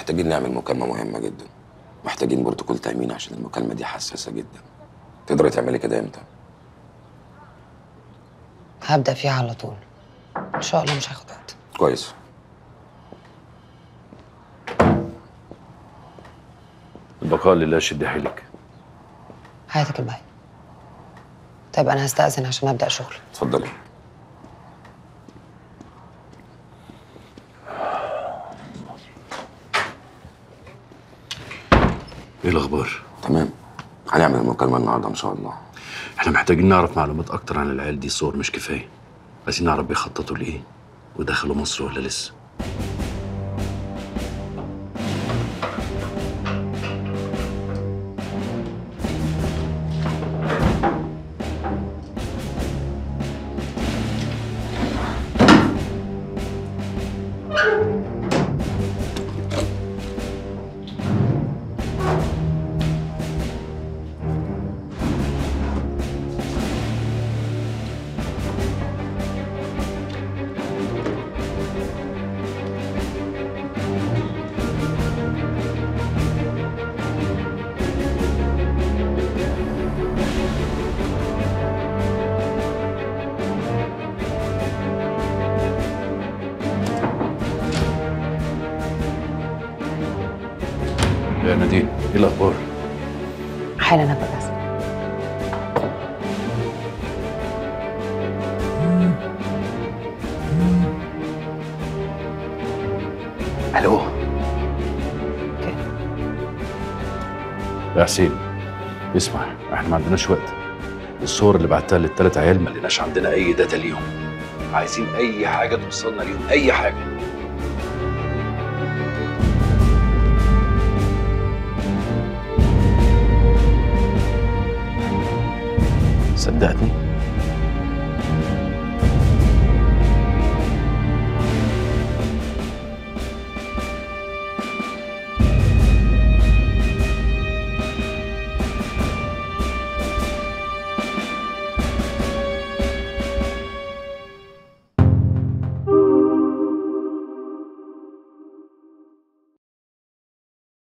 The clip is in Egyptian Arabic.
محتاجين نعمل مكالمة مهمة جدا محتاجين بروتوكول تأمين عشان المكالمة دي حساسة جدا تقدري تعملي كده امتى؟ هبدأ فيها على طول إن شاء الله مش هاخد وقت كويس البقاء لله شد حيلك حياتك الباقي طيب أنا هستأذن عشان أبدأ شغل اتفضلي ايه الاخبار تمام هنعمل المكالمة النهاردة إن شاء الله احنا محتاجين نعرف معلومات اكتر عن العيال دي صور مش كفايه عايزين نعرف بيخططوا لايه ودخلوا مصر ولا لسه يا نادين ايه الاخبار حالا أبقى بس الو يا حسين اسمع احنا ما عندناش وقت الصور اللي بعتها للثلاث عيال ما لقيناش عندنا اي داتا ليهم عايزين اي حاجه توصلنا ليهم اي حاجه صدقتني